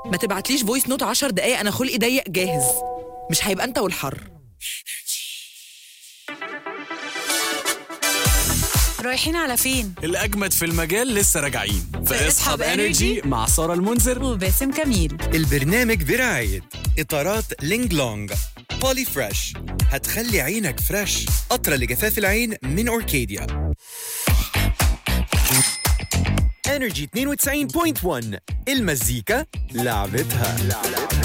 ما تبعتليش فويس نوت 10 دقايق انا خلقي ضيق جاهز مش هيبقى انت والحر رايحين على فين؟ الأجمد في المجال لسه راجعين في اسحب إنرجي مع سارة المنذر وباسم كميل البرنامج برعاية إطارات لينج لونج بولي فريش هتخلي عينك فريش قطرة لجفاف العين من أوركيديا انرجي 92.1 المزيكا لعبتها